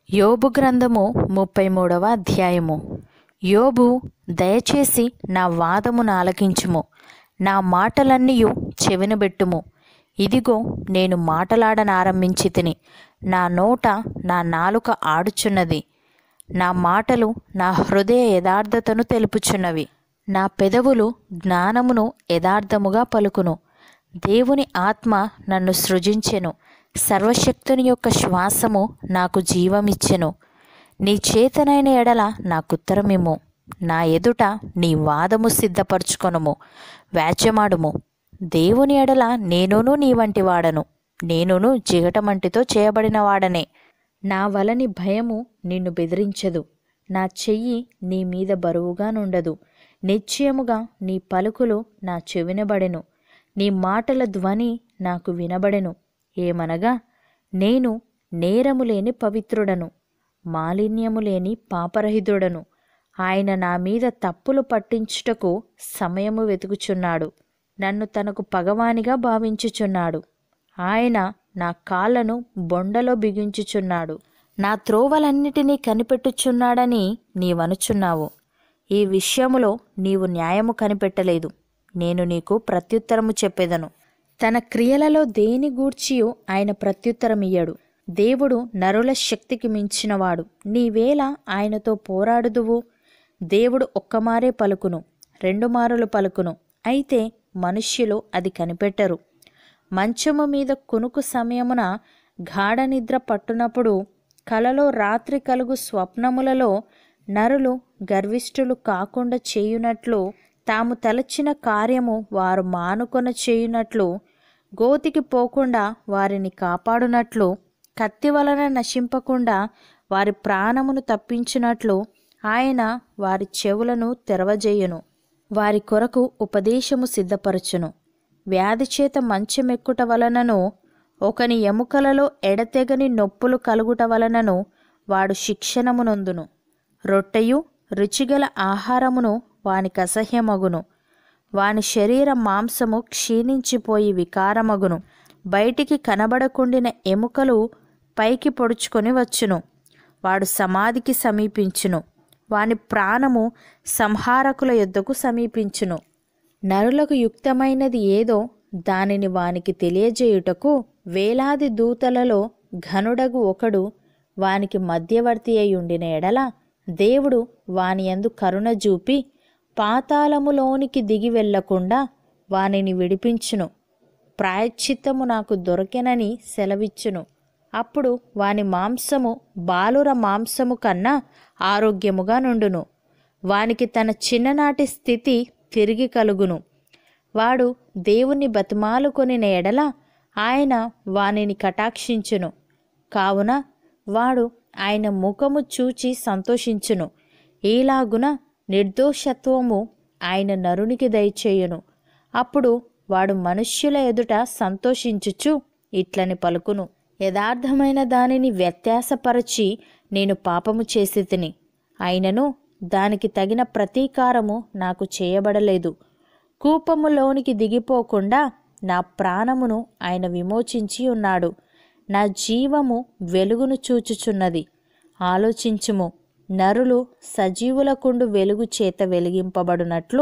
యోబు గ్రంథము ముప్పై మూడవ అధ్యాయము యోబు దయచేసి నా వాదమును ఆలకించుము నా మాటలన్నీయు చెవినబెట్టుము ఇదిగో నేను మాటలాడనారంభించి తిని నా నోట నా నాలుక ఆడుచున్నది నా మాటలు నా హృదయ యథార్థతను తెలుపుచున్నవి నా పెదవులు జ్ఞానమును యథార్థముగా పలుకును దేవుని ఆత్మ నన్ను సృజించెను సర్వశక్తుని యొక్క శ్వాసము నాకు జీవమిచ్చెను నీ చేతనైన ఎడల నాకుత్తరమిమ్ము నా ఎదుట నీ వాదము సిద్ధపరచుకొనుము వ్యాజ్యమాడుము దేవుని ఎడల నేనును నీ వంటి వాడను నేనును జిగటమంటితో చేయబడిన వాడనే నా వలని భయము నిన్ను బెదిరించదు నా చెయ్యి నీ మీద బరువుగా నుండదు నిశ్చయముగా నీ పలుకులు నా చెవినబడెను నీ మాటల ధ్వని నాకు వినబడెను ఏమనగా నేను నేరము లేని పవిత్రుడను మాలిన్యము లేని పాపరహితుడను ఆయన నా మీద తప్పులు పట్టించుటకు సమయము వెతుకుచున్నాడు నన్ను తనకు పగవానిగా భావించుచున్నాడు ఆయన నా కాళ్ళను బొండలో బిగించుచున్నాడు నా త్రోవలన్నిటినీ కనిపెట్టుచున్నాడని నీవనుచున్నావు ఈ విషయములో నీవు న్యాయము కనిపెట్టలేదు నేను నీకు ప్రత్యుత్తరము చెప్పెదను తన క్రియలలో దేని గూర్చియు ఆయన ప్రత్యుత్తరమియ్యడు దేవుడు నరుల శక్తికి మించినవాడు నీవేళ ఆయనతో పోరాడుదువు దేవుడు ఒక్కమారే పలుకును రెండు మారులు పలుకును అయితే మనుష్యులు అది కనిపెట్టరు మంచము మీద కునుకు సమయమున గాఢ నిద్ర పట్టునప్పుడు కలలో రాత్రి కలుగు స్వప్నములలో నరులు గర్విష్ఠులు కాకుండా చేయునట్లు తాము తలచిన కార్యము వారు మానుకొన చేయునట్లు గోతికి పోకుండా వారిని కాపాడునట్లు కత్తి వలన నశింపకుండా వారి ప్రాణమును తప్పించినట్లు ఆయన వారి చెవులను తెరవజేయును వారి కొరకు ఉపదేశము సిద్ధపరచును వ్యాధి చేత మంచమెక్కుట వలనను ఒకని ఎముకలలో ఎడతెగని నొప్పులు కలుగుట వలనను వాడు శిక్షణమునొందును రొట్టెయు రుచిగల ఆహారమును వానికి అసహ్యమగును వాని శరీర మాంసము క్షీణించిపోయి వికారమగును బయటికి కనబడకుండిన ఎముకలు పైకి పొడుచుకొని వచ్చును వాడు సమాధికి సమీపించును వాని ప్రాణము సంహారకుల యొద్దకు సమీపించును నరులకు యుక్తమైనది ఏదో దానిని వానికి తెలియజేయుటకు వేలాది దూతలలో ఘనుడగు ఒకడు వానికి మధ్యవర్తి అయి ఉండిన ఎడల దేవుడు వాని యందు కరుణ చూపి పాతాళములోనికి దిగి వెళ్లకుండా వానిని విడిపించును ప్రాయశ్చిత్తము నాకు దొరకెనని సెలవిచ్చును అప్పుడు వాని మాంసము బాలుర మాంసము కన్నా ఆరోగ్యముగా నుండును వానికి తన చిన్ననాటి స్థితి తిరిగి కలుగును వాడు దేవుని బతిమాలుకొనిన ఎడల ఆయన వానిని కటాక్షించును కావున వాడు ఆయన ముఖము చూచి సంతోషించును ఈలాగున నిర్దోషత్వము ఆయన నరునికి దయచేయును అప్పుడు వాడు మనుష్యుల ఎదుట సంతోషించుచు ఇట్లని పలుకును యథార్థమైన దానిని వ్యత్యాసపరచి నేను పాపము చేసి తిని అయినను దానికి తగిన ప్రతీకారము నాకు చేయబడలేదు కూపములోనికి దిగిపోకుండా నా ప్రాణమును ఆయన విమోచించి ఉన్నాడు నా జీవము వెలుగును చూచుచున్నది ఆలోచించుము నరులు సజీవులకుండు వెలుగు చేత వెలిగింపబడినట్లు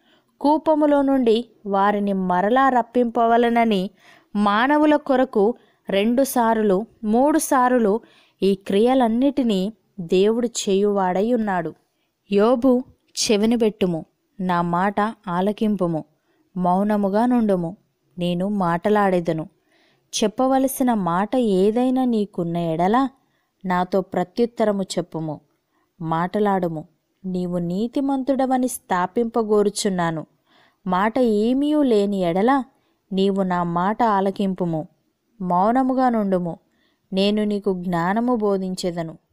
కూపములో నుండి వారిని మరలా రప్పింపవలనని మానవుల కొరకు రెండుసార్లు మూడు సార్లు ఈ క్రియలన్నిటినీ దేవుడు చేయువాడై ఉన్నాడు యోబు చెవినిబెట్టుము నా మాట ఆలకింపుము మౌనముగా నుండుము నేను మాటలాడేదను చెప్పవలసిన మాట ఏదైనా నీకున్న ఎడల నాతో ప్రత్యుత్తరము చెప్పుము మాటలాడుము నీవు నీతిమంతుడవని స్థాపింపగోరుచున్నాను మాట ఏమీయూ లేని ఎడల నీవు నా మాట ఆలకింపుము మౌనముగా నుండుము నేను నీకు జ్ఞానము బోధించెదను